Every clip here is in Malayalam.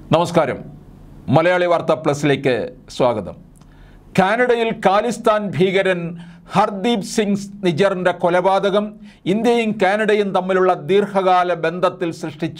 നമസ്കാരം മലയാളി വാർത്ത പ്ലസിലേക്ക് സ്വാഗതം കാനഡയിൽ ഖാലിസ്ഥാൻ ഭീകരൻ ഹർദീപ് സിംഗ് നിജറിൻ്റെ കൊലപാതകം ഇന്ത്യയും കാനഡയും തമ്മിലുള്ള ദീർഘകാല ബന്ധത്തിൽ സൃഷ്ടിച്ച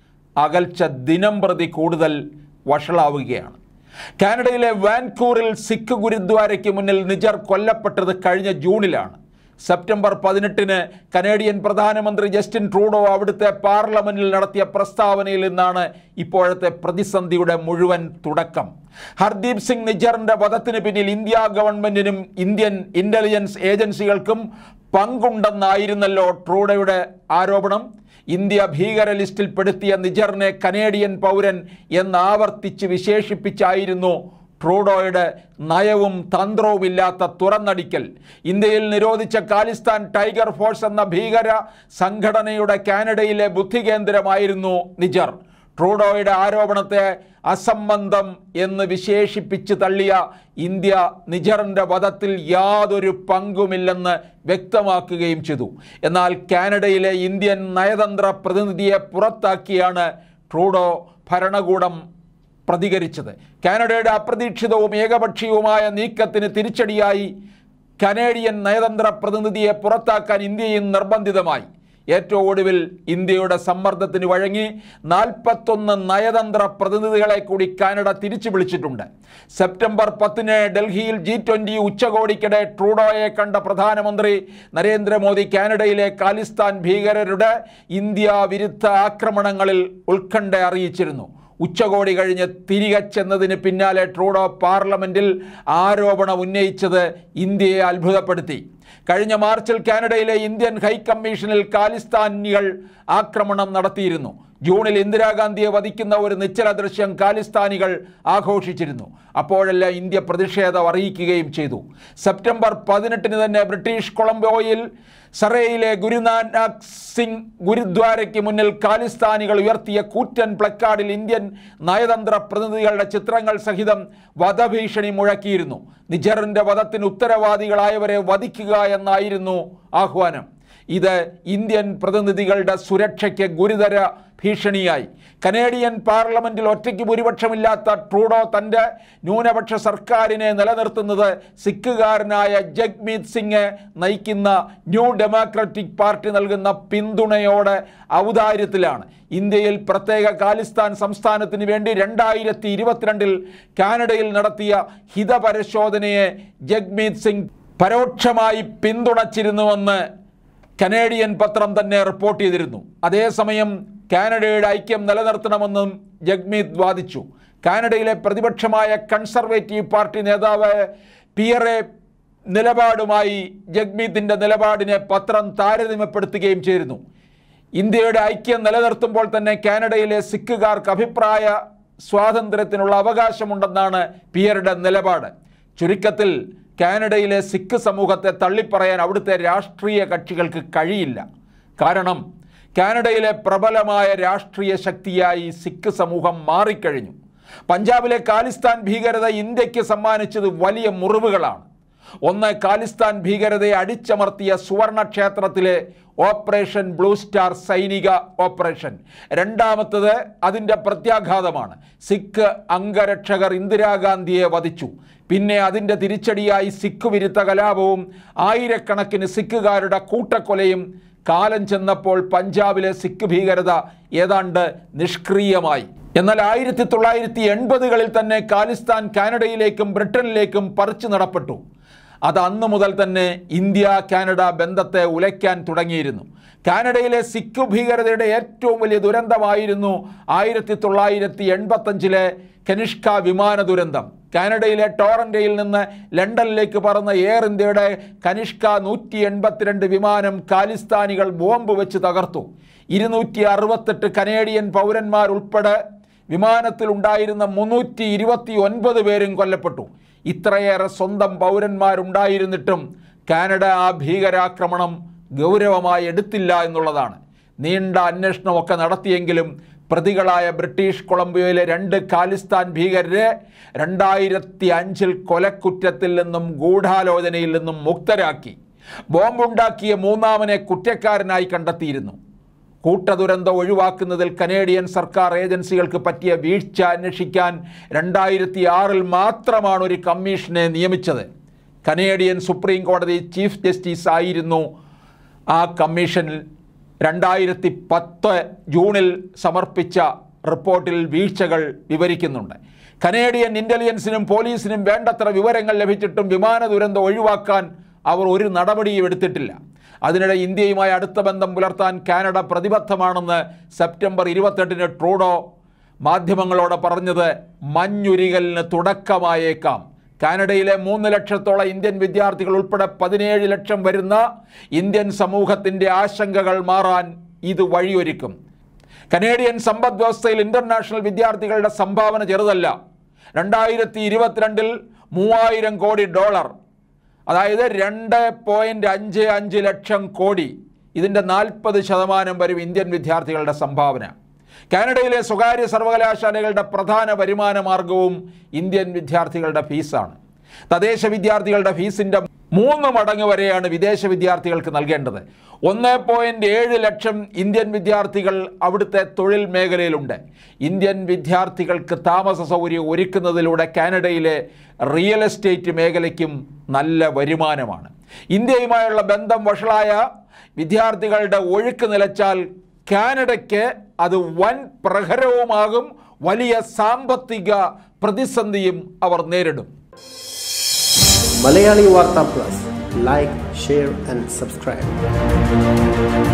അകൽച്ച ദിനം പ്രതി കൂടുതൽ വഷളാവുകയാണ് കാനഡയിലെ വാൻകൂറിൽ സിഖ് ഗുരുദ്വാരയ്ക്ക് മുന്നിൽ നിജർ കൊല്ലപ്പെട്ടത് കഴിഞ്ഞ ജൂണിലാണ് സെപ്റ്റംബർ പതിനെട്ടിന് കനേഡിയൻ പ്രധാനമന്ത്രി ജസ്റ്റിൻ ട്രൂഡോ അവിടുത്തെ പാർലമെന്റിൽ നടത്തിയ പ്രസ്താവനയിൽ നിന്നാണ് ഇപ്പോഴത്തെ പ്രതിസന്ധിയുടെ മുഴുവൻ തുടക്കം ഹർദീപ് സിംഗ് നിജറിന്റെ വധത്തിന് പിന്നിൽ ഇന്ത്യ ഗവൺമെന്റിനും ഇന്ത്യൻ ഇന്റലിജൻസ് ഏജൻസികൾക്കും പങ്കുണ്ടെന്നായിരുന്നല്ലോ ട്രൂഡോയുടെ ആരോപണം ഇന്ത്യ ഭീകര ലിസ്റ്റിൽ പെടുത്തിയ നിജറിനെ കനേഡിയൻ പൗരൻ എന്നാവർത്തിച്ച് വിശേഷിപ്പിച്ചായിരുന്നു ട്രൂഡോയുടെ നയവും തന്ത്രവുമില്ലാത്ത തുറന്നടിക്കൽ ഇന്ത്യയിൽ നിരോധിച്ച ഖാലിസ്ഥാൻ ടൈഗർ ഫോഴ്സ് എന്ന ഭീകര സംഘടനയുടെ കാനഡയിലെ ബുദ്ധികേന്ദ്രമായിരുന്നു നിജർ ട്രൂഡോയുടെ ആരോപണത്തെ അസംബന്ധം എന്ന് വിശേഷിപ്പിച്ച് തള്ളിയ ഇന്ത്യ നിജറിൻ്റെ വധത്തിൽ യാതൊരു പങ്കുമില്ലെന്ന് വ്യക്തമാക്കുകയും ചെയ്തു എന്നാൽ കാനഡയിലെ ഇന്ത്യൻ നയതന്ത്ര പ്രതിനിധിയെ പുറത്താക്കിയാണ് ട്രൂഡോ ഭരണകൂടം പ്രതികരിച്ചത് കാനഡയുടെ അപ്രതീക്ഷിതവും ഏകപക്ഷീയവുമായ നീക്കത്തിന് തിരിച്ചടിയായി കനേഡിയൻ നയതന്ത്ര പ്രതിനിധിയെ പുറത്താക്കാൻ ഇന്ത്യയും നിർബന്ധിതമായി ഏറ്റവും ഒടുവിൽ ഇന്ത്യയുടെ സമ്മർദ്ദത്തിന് വഴങ്ങി നാൽപ്പത്തൊന്ന് നയതന്ത്ര പ്രതിനിധികളെ കൂടി കാനഡ തിരിച്ചു വിളിച്ചിട്ടുണ്ട് സെപ്റ്റംബർ പത്തിന് ഡൽഹിയിൽ ജി ട്വൻ്റി ഉച്ചകോടിക്കിടെ ട്രൂഡോയെ കണ്ട പ്രധാനമന്ത്രി നരേന്ദ്രമോദി കാനഡയിലെ ഖാലിസ്ഥാൻ ഭീകരരുടെ ഇന്ത്യ വിരുദ്ധ ആക്രമണങ്ങളിൽ ഉത്കണ്ഠ അറിയിച്ചിരുന്നു ഉച്ചകോടി കഴിഞ്ഞ് തിരികെ ചെന്നതിന് പിന്നാലെ ട്രൂഡോ പാർലമെന്റിൽ ആരോപണം ഉന്നയിച്ചത് ഇന്ത്യയെ അത്ഭുതപ്പെടുത്തി കഴിഞ്ഞ മാർച്ചിൽ കാനഡയിലെ ഇന്ത്യൻ ഹൈക്കമ്മീഷനിൽ ഖാലിസ്ഥാനികൾ ആക്രമണം നടത്തിയിരുന്നു ജൂണിൽ ഇന്ദിരാഗാന്ധിയെ വധിക്കുന്ന ഒരു നിശ്ചല ദൃശ്യം ഖാലിസ്ഥാനികൾ ആഘോഷിച്ചിരുന്നു അപ്പോഴെല്ലാം ഇന്ത്യ പ്രതിഷേധം അറിയിക്കുകയും ചെയ്തു സെപ്റ്റംബർ പതിനെട്ടിന് തന്നെ ബ്രിട്ടീഷ് കൊളംബോയിൽ സറയിലെ ഗുരുനാനക് സിംഗ് ഗുരുദ്വാരയ്ക്ക് മുന്നിൽ ഖാലിസ്ഥാനികൾ ഉയർത്തിയ കൂറ്റൻ പ്ലക്കാർഡിൽ ഇന്ത്യൻ നയതന്ത്ര പ്രതിനിധികളുടെ ചിത്രങ്ങൾ സഹിതം വധഭീഷണി മുഴക്കിയിരുന്നു നിജറിന്റെ വധത്തിന് ഉത്തരവാദികളായവരെ വധിക്കുക എന്നായിരുന്നു ആഹ്വാനം ഇത് ഇന്ത്യൻ പ്രതിനിധികളുടെ സുരക്ഷയ്ക്ക് ഗുരുതര ഭീഷണിയായി കനേഡിയൻ പാർലമെന്റിൽ ഒറ്റയ്ക്ക് ഭൂരിപക്ഷമില്ലാത്ത ട്രൂഡോ തൻ്റെ ന്യൂനപക്ഷ സർക്കാരിനെ നിലനിർത്തുന്നത് സിഖുകാരനായ ജഗ്മീത് സിംഗ് നയിക്കുന്ന ന്യൂ ഡെമോക്രാറ്റിക് പാർട്ടി നൽകുന്ന പിന്തുണയോടെ ഔദാര്യത്തിലാണ് ഇന്ത്യയിൽ പ്രത്യേക ഖാലിസ്ഥാൻ സംസ്ഥാനത്തിന് വേണ്ടി രണ്ടായിരത്തി ഇരുപത്തിരണ്ടിൽ കാനഡയിൽ നടത്തിയ ഹിതപരിശോധനയെ ജഗ്മീത് സിംഗ് പരോക്ഷമായി പിന്തുണച്ചിരുന്നുവെന്ന് കനേഡിയൻ പത്രം തന്നെ റിപ്പോർട്ട് ചെയ്തിരുന്നു അതേസമയം കാനഡയുടെ ഐക്യം നിലനിർത്തണമെന്നും ജഗ്മീത് വാദിച്ചു കാനഡയിലെ പ്രതിപക്ഷമായ കൺസർവേറ്റീവ് പാർട്ടി നേതാവ് പിയറെ നിലപാടുമായി ജഗ്മീത്തിൻ്റെ നിലപാടിനെ പത്രം താരതമ്യപ്പെടുത്തുകയും ചെയ്തിരുന്നു ഇന്ത്യയുടെ ഐക്യം നിലനിർത്തുമ്പോൾ തന്നെ കാനഡയിലെ സിഖുകാർക്ക് അഭിപ്രായ സ്വാതന്ത്ര്യത്തിനുള്ള അവകാശമുണ്ടെന്നാണ് പിയറുടെ നിലപാട് ചുരുക്കത്തിൽ കാനഡയിലെ സിഖ് സമൂഹത്തെ തള്ളിപ്പറയാൻ അവിടുത്തെ രാഷ്ട്രീയ കക്ഷികൾക്ക് കഴിയില്ല കാരണം കാനഡയിലെ പ്രബലമായ രാഷ്ട്രീയ ശക്തിയായി സിഖ് സമൂഹം മാറിക്കഴിഞ്ഞു പഞ്ചാബിലെ ഖാലിസ്ഥാൻ ഭീകരത ഇന്ത്യക്ക് സമ്മാനിച്ചത് വലിയ മുറിവുകളാണ് ഒന്ന് ഖാലിസ്ഥാൻ ഭീകരതയെ അടിച്ചമർത്തിയ സുവർണ ക്ഷേത്രത്തിലെ ഓപ്പറേഷൻ ബ്ലൂ സ്റ്റാർ സൈനിക ഓപ്പറേഷൻ രണ്ടാമത്തത് അതിൻ്റെ പ്രത്യാഘാതമാണ് സിഖ് അംഗരക്ഷകർ ഇന്ദിരാഗാന്ധിയെ വധിച്ചു പിന്നെ അതിൻ്റെ തിരിച്ചടിയായി സിഖ് വിരുദ്ധ കലാപവും ആയിരക്കണക്കിന് സിഖുകാരുടെ കൂട്ടക്കൊലയും കാലം ചെന്നപ്പോൾ പഞ്ചാബിലെ സിഖ് ഭീകരത ഏതാണ്ട് നിഷ്ക്രിയമായി എന്നാൽ ആയിരത്തി തൊള്ളായിരത്തി എൺപതുകളിൽ തന്നെ ഖാലിസ്ഥാൻ കാനഡയിലേക്കും ബ്രിട്ടനിലേക്കും പറിച്ചു നടപ്പെട്ടു അത് അന്ന് മുതൽ തന്നെ ഇന്ത്യ കാനഡ ബന്ധത്തെ ഉലയ്ക്കാൻ തുടങ്ങിയിരുന്നു കാനഡയിലെ സിഖ് ഭീകരതയുടെ ഏറ്റവും വലിയ ദുരന്തമായിരുന്നു ആയിരത്തി തൊള്ളായിരത്തി എൺപത്തഞ്ചിലെ കനിഷ്ക വിമാന ദുരന്തം കാനഡയിലെ ടോറൻറ്റയിൽ നിന്ന് ലണ്ടനിലേക്ക് പറന്ന എയർ ഇന്ത്യയുടെ കനിഷ്ക നൂറ്റി എൺപത്തിരണ്ട് വിമാനം ഖാലിസ്ഥാനികൾ ബോംബ് വെച്ച് തകർത്തു ഇരുന്നൂറ്റി അറുപത്തെട്ട് കനേഡിയൻ പൗരന്മാരുൾപ്പെടെ വിമാനത്തിലുണ്ടായിരുന്ന മുന്നൂറ്റി ഇരുപത്തി ഒൻപത് പേരും കൊല്ലപ്പെട്ടു ഇത്രയേറെ സ്വന്തം പൗരന്മാരുണ്ടായിരുന്നിട്ടും കാനഡ ആ ഭീകരാക്രമണം ഗൗരവമായി എടുത്തില്ല എന്നുള്ളതാണ് നീണ്ട അന്വേഷണമൊക്കെ നടത്തിയെങ്കിലും പ്രതികളായ ബ്രിട്ടീഷ് കൊളംബിയയിലെ രണ്ട് ഖാലിസ്ഥാൻ ഭീകരരെ രണ്ടായിരത്തി അഞ്ചിൽ കൊലക്കുറ്റത്തിൽ നിന്നും ഗൂഢാലോചനയിൽ നിന്നും മുക്തരാക്കി ബോംബുണ്ടാക്കിയ മൂന്നാമനെ കുറ്റക്കാരനായി കണ്ടെത്തിയിരുന്നു കൂട്ടദുരന്തം ഒഴിവാക്കുന്നതിൽ കനേഡിയൻ സർക്കാർ ഏജൻസികൾക്ക് പറ്റിയ വീഴ്ച അന്വേഷിക്കാൻ രണ്ടായിരത്തി ആറിൽ മാത്രമാണ് ഒരു കമ്മീഷനെ നിയമിച്ചത് കനേഡിയൻ സുപ്രീം കോടതി ചീഫ് ജസ്റ്റിസ് ആയിരുന്നു ആ കമ്മീഷനിൽ രണ്ടായിരത്തി പത്ത് ജൂണിൽ സമർപ്പിച്ച റിപ്പോർട്ടിൽ വീഴ്ചകൾ വിവരിക്കുന്നുണ്ട് കനേഡിയൻ ഇൻ്റലിജൻസിനും പോലീസിനും വേണ്ടത്ര വിവരങ്ങൾ ലഭിച്ചിട്ടും വിമാന ദുരന്തം ഒഴിവാക്കാൻ അവർ ഒരു നടപടിയും എടുത്തിട്ടില്ല അതിനിടെ ഇന്ത്യയുമായി അടുത്ത ബന്ധം പുലർത്താൻ കാനഡ പ്രതിബദ്ധമാണെന്ന് സെപ്റ്റംബർ ഇരുപത്തെട്ടിന് ട്രൂഡോ മാധ്യമങ്ങളോട് പറഞ്ഞത് മഞ്ഞുരുകലിന് തുടക്കമായേക്കാം കാനഡയിലെ മൂന്ന് ലക്ഷത്തോളം ഇന്ത്യൻ വിദ്യാർത്ഥികൾ ഉൾപ്പെടെ പതിനേഴ് ലക്ഷം വരുന്ന ഇന്ത്യൻ സമൂഹത്തിൻ്റെ ആശങ്കകൾ മാറാൻ ഇത് വഴിയൊരുക്കും കനേഡിയൻ സമ്പദ് വ്യവസ്ഥയിൽ ഇൻ്റർനാഷണൽ വിദ്യാർത്ഥികളുടെ സംഭാവന ചെറുതല്ല രണ്ടായിരത്തി ഇരുപത്തിരണ്ടിൽ മൂവായിരം കോടി ഡോളർ അതായത് രണ്ട് പോയിൻറ്റ് അഞ്ച് അഞ്ച് ലക്ഷം കോടി ഇതിൻ്റെ നാൽപ്പത് ശതമാനം വരും ഇന്ത്യൻ വിദ്യാർത്ഥികളുടെ സംഭാവന കാനഡയിലെ സ്വകാര്യ സർവകലാശാലകളുടെ പ്രധാന വരുമാന മാർഗവും ഇന്ത്യൻ വിദ്യാർത്ഥികളുടെ ഫീസാണ് തദ്ദേശ വിദ്യാർത്ഥികളുടെ ഫീസിൻ്റെ മൂന്ന് മടങ്ങ് വരെയാണ് വിദേശ വിദ്യാർത്ഥികൾക്ക് നൽകേണ്ടത് ഒന്ന് പോയിൻറ്റ് ഏഴ് ലക്ഷം ഇന്ത്യൻ വിദ്യാർത്ഥികൾ അവിടുത്തെ തൊഴിൽ മേഖലയിലുണ്ട് ഇന്ത്യൻ വിദ്യാർത്ഥികൾക്ക് താമസ സൗകര്യം ഒരുക്കുന്നതിലൂടെ കാനഡയിലെ റിയൽ എസ്റ്റേറ്റ് മേഖലയ്ക്കും നല്ല വരുമാനമാണ് ഇന്ത്യയുമായുള്ള ബന്ധം വഷളായ വിദ്യാർത്ഥികളുടെ ഒഴുക്ക് നിലച്ചാൽ കാനഡയ്ക്ക് അത് വൻ പ്രഹരവുമാകും വലിയ സാമ്പത്തിക പ്രതിസന്ധിയും അവർ നേരിടും Malayali Vartha plus like share and subscribe